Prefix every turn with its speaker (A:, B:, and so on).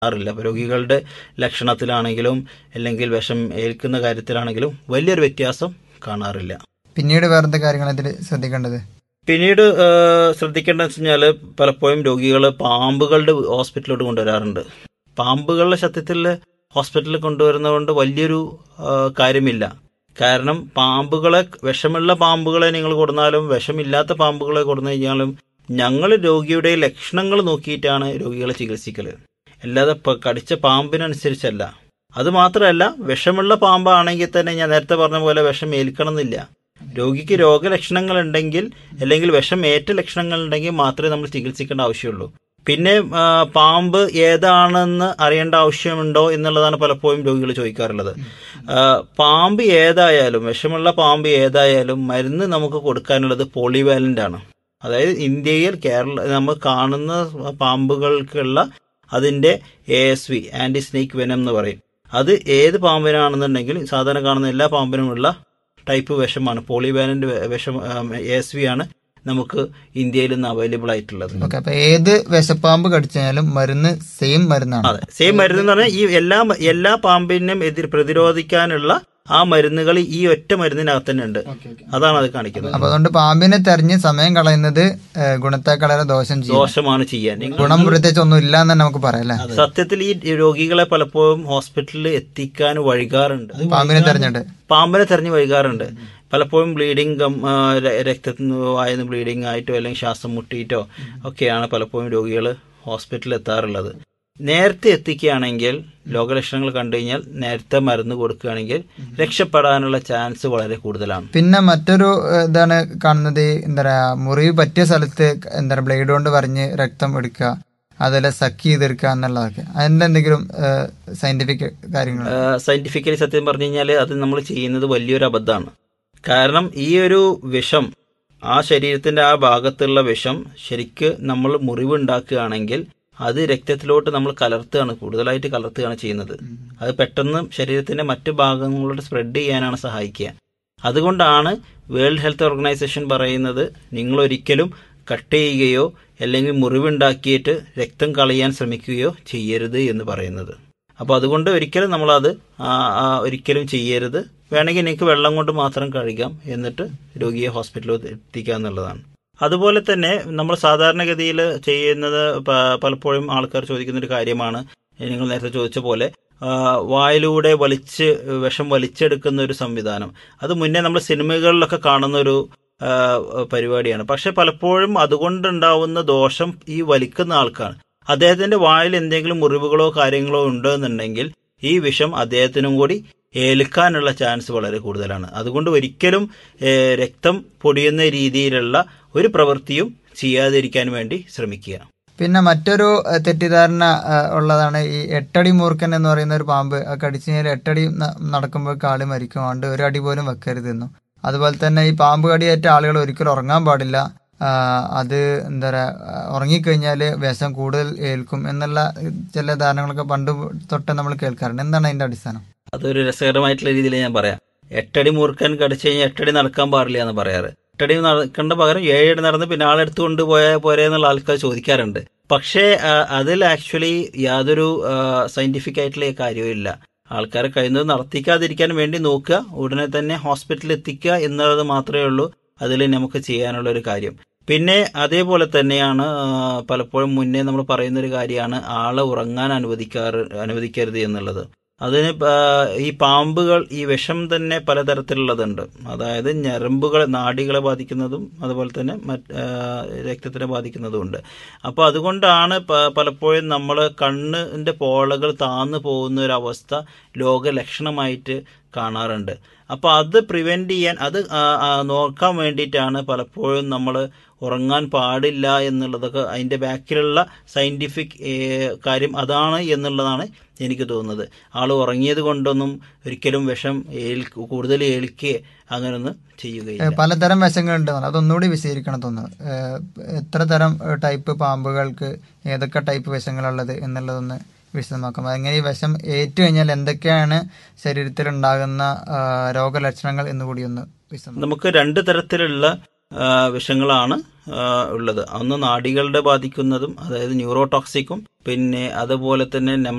A: അറിയില്ല അപ്പോൾ രോഗികളുടെ ലക്ഷണത്തിലാണെങ്കിലും അല്ലെങ്കിൽ വിഷം ഏൽക്കുന്ന കാര്യത്തിലാണെങ്കിലും വലിയൊരു വ്യത്യാസം കാണാറില്ല
B: പിന്നീട് വേറെന്ത് കാര്യങ്ങൾ ഇതിൽ ശ്രദ്ധിക്കേണ്ടത്
A: പിന്നീട് ശ്രദ്ധിക്കേണ്ടത് വെച്ച് കഴിഞ്ഞാൽ പലപ്പോഴും രോഗികൾ പാമ്പുകളുടെ ഹോസ്പിറ്റലിലോട്ട് കൊണ്ടുവരാറുണ്ട് പാമ്പുകളുടെ സത്യത്തിൽ ഹോസ്പിറ്റലിൽ കൊണ്ടുവരുന്നതുകൊണ്ട് വലിയൊരു ആ, കാര്യമില്ല കാരണം പാമ്പുകളെ വിഷമുള്ള പാമ്പുകളെ നിങ്ങൾ കൊടുന്നാലും വിഷമില്ലാത്ത പാമ്പുകളെ കൊടുന്നു കഴിഞ്ഞാലും ഞങ്ങൾ രോഗിയുടെ ലക്ഷണങ്ങൾ നോക്കിയിട്ടാണ് രോഗികളെ ചികിത്സിക്കല് അല്ലാതെ പ- കടിച്ച പാമ്പിനനുസരിച്ചല്ല അത് മാത്രമല്ല വിഷമുള്ള പാമ്പാണെങ്കിൽ തന്നെ ഞാൻ നേരത്തെ പറഞ്ഞ പോലെ വിഷം ഏൽക്കണം എന്നില്ല രോഗിക്ക് രോഗലക്ഷണങ്ങൾ ഉണ്ടെങ്കിൽ അല്ലെങ്കിൽ വിഷം ഏറ്റ ലക്ഷണങ്ങൾ ഉണ്ടെങ്കിൽ മാത്രമേ നമ്മൾ ചികിത്സിക്കേണ്ട ആവശ്യമുള്ളൂ പിന്നെ ആ, പാമ്പ് ഏതാണെന്ന് അറിയേണ്ട ആവശ്യമുണ്ടോ എന്നുള്ളതാണ് പലപ്പോഴും രോഗികൾ ചോദിക്കാറുള്ളത് ആ, പാമ്പ് ഏതായാലും വിഷമുള്ള പാമ്പ് ഏതായാലും മരുന്ന് നമുക്ക് കൊടുക്കാനുള്ളത് പോളിവാലന്റ് ആണ് അതായത് ഇന്ത്യയിൽ കേരള നമ്മൾ കാണുന്ന പാമ്പുകൾക്കുള്ള അതിന്റെ A S V anti snake venom എന്ന് പറയും അത് ഏത് പാമ്പിനാണെന്നുണ്ടെങ്കിൽ സാധാരണ കാണുന്ന എല്ലാ പാമ്പിനുമുള്ള ടൈപ്പ് വിഷമാണ് പോളിവാലന്റ് വിഷം എ എസ് വി ആണ് നമുക്ക് ഇന്ത്യയിൽ ഇന്ന് അവൈലബിൾ ആയിട്ടുള്ളത്
B: ഓക്കെ അപ്പൊ ഏത് വിഷപ്പാമ്പ് കടിച്ചാലും മരുന്ന് സെയിം മരുന്നാണ്
A: അതെ സെയിം മരുന്ന് എന്ന് പറഞ്ഞാൽ ഈ എല്ലാ എല്ലാ പാമ്പിനും എതിർ പ്രതിരോധിക്കാനുള്ള ആ മരുന്നുകൾ ഈ ഒറ്റ മരുന്നിനകത്ത് തന്നെ ഉണ്ട് അതാണ് അത് കാണിക്കുന്നത്
B: അപ്പൊ അതുകൊണ്ട് പാമ്പിനെ തെരഞ്ഞ് സമയം കളയുന്നത് ഏഹ്, ഗുണത്തേക്കാളേറെ ദോഷം ചെയ്യും
A: ദോഷമാണ് ചെയ്യാൻ നിങ്ങൾ
B: ഗുണം പ്രത്യേകിച്ച് ഒന്നും ഇല്ല എന്ന് തന്നെ നമുക്ക് പറയാം അല്ലെ
A: സത്യത്തിൽ ഈ രോഗികളെ പലപ്പോഴും ഹോസ്പിറ്റലിൽ എത്തിക്കാൻ വഴികാറുണ്ട്
B: പാമ്പിനെ തെരഞ്ഞിട്ട്
A: പാമ്പിനെ തെരഞ്ഞു വൈകാറുണ്ട് പലപ്പോഴും ബ്ലീഡിങ് രക്തത്തിൽ നിന്ന് വായന്ന് ബ്ലീഡിങ് ആയിട്ടോ അല്ലെങ്കിൽ ശ്വാസം മുട്ടിയിട്ടോ ഒക്കെയാണ് പലപ്പോഴും രോഗികൾ ഹോസ്പിറ്റലിൽ എത്താറുള്ളത് നേരത്തെ എത്തിക്കുകയാണെങ്കിൽ രോഗലക്ഷണങ്ങൾ കണ്ടു കഴിഞ്ഞാൽ നേരത്തെ മരുന്ന് കൊടുക്കുകയാണെങ്കിൽ രക്ഷപ്പെടാനുള്ള ചാൻസ് വളരെ കൂടുതലാണ്
B: പിന്നെ മറ്റൊരു ഏഹ്, ഇതാണ് കാണുന്നത് ഈ എന്താ പറയാ മുറിവ് പറ്റിയ സ്ഥലത്ത് എന്താ പറയാ ബ്ലേഡ് കൊണ്ട് വരഞ്ഞ് രക്തം എടുക്കുക അതുപോലെ സക്ക് ചെയ്തെടുക്കുക എന്നുള്ളതൊക്കെ അതിന്റെ എന്തെങ്കിലും സയന്റിഫിക് കാര്യങ്ങൾ
A: സയന്റിഫിക്കലി സത്യം പറഞ്ഞു കഴിഞ്ഞാൽ അത് നമ്മൾ ചെയ്യുന്നത് വലിയൊരു അബദ്ധമാണ് കാരണം ഈ ഒരു വിഷം ആ ശരീരത്തിന്റെ ആ ഭാഗത്തുള്ള വിഷം ശരിക്ക് നമ്മൾ മുറിവുണ്ടാക്കുകയാണെങ്കിൽ അത് രക്തത്തിലോട്ട് നമ്മൾ കലർത്തുകയാണ് കൂടുതലായിട്ട് കലർത്തുകയാണ് ചെയ്യുന്നത് അത് പെട്ടെന്ന് ശരീരത്തിന്റെ മറ്റു ഭാഗങ്ങളോട് സ്പ്രെഡ് ചെയ്യാനാണ് സഹായിക്കുക അതുകൊണ്ടാണ് വേൾഡ് ഹെൽത്ത് ഓർഗനൈസേഷൻ പറയുന്നത് നിങ്ങൾ ഒരിക്കലും കട്ട് ചെയ്യുകയോ അല്ലെങ്കിൽ മുറിവുണ്ടാക്കിയിട്ട് രക്തം കളയാൻ ശ്രമിക്കുകയോ ചെയ്യരുത് എന്ന് പറയുന്നത് അപ്പോൾ അതുകൊണ്ട് ഒരിക്കലും നമ്മളത് ആ, ആ, ഒരിക്കലും ചെയ്യരുത് വേണമെങ്കിൽ നിങ്ങൾക്ക് വെള്ളം കൊണ്ട് മാത്രം കഴുകാം എന്നിട്ട് രോഗിയെ ഹോസ്പിറ്റലിൽ എത്തിക്കുക എന്നുള്ളതാണ് അതുപോലെ തന്നെ നമ്മൾ സാധാരണഗതിയിൽ ചെയ്യുന്നത് പ- പലപ്പോഴും ആൾക്കാർ ചോദിക്കുന്ന ഒരു കാര്യമാണ് നിങ്ങൾ നേരത്തെ ചോദിച്ച പോലെ ആ, വായിലൂടെ വലിച്ച് വിഷം വലിച്ചെടുക്കുന്ന ഒരു സംവിധാനം അത് മുന്നേ നമ്മൾ സിനിമകളിലൊക്കെ കാണുന്ന ഒരു ആ, പരിപാടിയാണ് പക്ഷെ പലപ്പോഴും അതുകൊണ്ടുണ്ടാവുന്ന ദോഷം ഈ വലിക്കുന്ന ആൾക്കാണ് അദ്ദേഹത്തിന്റെ വായിൽ എന്തെങ്കിലും മുറിവുകളോ കാര്യങ്ങളോ ഉണ്ടെന്നുണ്ടെങ്കിൽ ഈ വിഷം അദ്ദേഹത്തിനും കൂടി ഏൽക്കാനുള്ള ചാൻസ് വളരെ കൂടുതലാണ് അതുകൊണ്ട് ഒരിക്കലും ഏഹ്, രക്തം പൊടിയുന്ന രീതിയിലുള്ള ഒരു പ്രവൃത്തിയും ചെയ്യാതിരിക്കാൻ വേണ്ടി ശ്രമിക്കുക
B: പിന്നെ മറ്റൊരു ഏഹ്, തെറ്റിദ്ധാരണ ഏഹ്, ഉള്ളതാണ് ഈ എട്ടടി മൂർഖൻ എന്ന് പറയുന്ന ഒരു പാമ്പ് അത് കടിച്ചു കഴിഞ്ഞാൽ എട്ടടി ന- നടക്കുമ്പോൾ കാളി മരിക്കും അതുകൊണ്ട് ഒരു അടി പോലും വെക്കരുതെന്നു അതുപോലെ തന്നെ ഈ പാമ്പ് കടിയേറ്റ ആളുകൾ ഒരിക്കലും ഉറങ്ങാൻ പാടില്ല ആഹ് അത് എന്താ പറയാ ആഹ് ഉറങ്ങിക്കഴിഞ്ഞാൽ വിഷം കൂടുതൽ ഏൽക്കും എന്നുള്ള ചില ധാരണകളൊക്കെ പണ്ട് തൊട്ട് നമ്മൾ കേൾക്കാറുണ്ട് എന്താണ് അതിന്റെ അടിസ്ഥാനം
A: അതൊരു രസകരമായിട്ടുള്ള രീതിയിൽ ഞാൻ പറയാം എട്ടടി മൂർഖൻ കടിച്ചു കഴിഞ്ഞാൽ എട്ടടി നടക്കാൻ പാടില്ല എന്ന് പറയാറ് എട്ടടി നടക്കേണ്ട പകരം ഏഴടി നടന്ന് പിന്നെ ആളെടുത്ത് കൊണ്ടുപോയാൽ പോരെ എന്നുള്ള ആൾക്കാർ ചോദിക്കാറുണ്ട് പക്ഷേ ആ, അതിൽ ആക്ച്വലി യാതൊരു സയന്റിഫിക് ആയിട്ടുള്ള കാര്യമില്ല ആൾക്കാരെ കഴിയുന്നത് നടത്തിക്കാതിരിക്കാൻ വേണ്ടി നോക്കുക ഉടനെ തന്നെ ഹോസ്പിറ്റലിൽ എത്തിക്കുക എന്നുള്ളത് മാത്രമേ ഉള്ളൂ അതിൽ നമുക്ക് ചെയ്യാനുള്ള ഒരു കാര്യം പിന്നെ അതേപോലെ തന്നെയാണ് ആ, പലപ്പോഴും മുന്നേ നമ്മൾ പറയുന്ന ഒരു കാര്യമാണ് ആളെ ഉറങ്ങാൻ അനുവദിക്കാറ് അനുവദിക്കരുത് എന്നുള്ളത് അതിന് പ- ഈ പാമ്പുകൾ ഈ വിഷം തന്നെ പലതരത്തിലുള്ളതുണ്ട് അതായത് ഞരമ്പുകൾ നാഡികളെ ബാധിക്കുന്നതും അതുപോലെ തന്നെ മറ്റ് ആ, രക്തത്തിനെ ബാധിക്കുന്നതുമുണ്ട് അപ്പോൾ അതുകൊണ്ടാണ് പ- പലപ്പോഴും നമ്മൾ കണ്ണിന്റെ പോളകൾ താന്നു പോകുന്ന ഒരു അവസ്ഥ ലോകലക്ഷണമായിട്ട് കാണാറുണ്ട് അപ്പോൾ അത് പ്രിവെന്റ് ചെയ്യാൻ അത് ആ, ആ, നോക്കാൻ വേണ്ടിയിട്ടാണ് പലപ്പോഴും നമ്മൾ ഉറങ്ങാൻ പാടില്ല എന്നുള്ളതൊക്കെ അതിന്റെ ബാക്കിലുള്ള സയന്റിഫിക് കാര്യം അതാണ് എന്നുള്ളതാണ് എനിക്ക് തോന്നുന്നത് ആൾ ഉറങ്ങിയത് കൊണ്ടൊന്നും ഒരിക്കലും വിഷം ഏൽക്ക കൂടുതൽ ഏൽക്കുകയോ അങ്ങനൊന്നും ചെയ്യുകയില്ല
B: ഏഹ് പലതരം വിഷങ്ങളുണ്ട് അതൊന്നുകൂടി വിശദീകരിക്കണം തോന്നുന്നു ഏഹ് എത്ര തരം ഏഹ് ടൈപ്പ് പാമ്പുകൾക്ക് ഏതൊക്കെ ടൈപ്പ് വിഷങ്ങളുള്ളത് എന്നുള്ളതൊന്ന് വിശദമാക്കാം അങ്ങനെ ഈ വിഷം ഏറ്റു കഴിഞ്ഞാൽ എന്തൊക്കെയാണ് ശരീരത്തിൽ ഉണ്ടാകുന്ന ആഹ് രോഗലക്ഷണങ്ങൾ എന്ന് കൂടി ഒന്ന് വിശദമാക്കാം
A: നമുക്ക് രണ്ട് തരത്തിലുള്ള ആ, വിഷങ്ങളാണ് ആ, ഉള്ളത് ഒന്ന് നാഡികളുടെ ബാധിക്കുന്നതും അതായത് ന്യൂറോടോക്സിക്കും പിന്നെ അതുപോലെ തന്നെ നമ്മൾ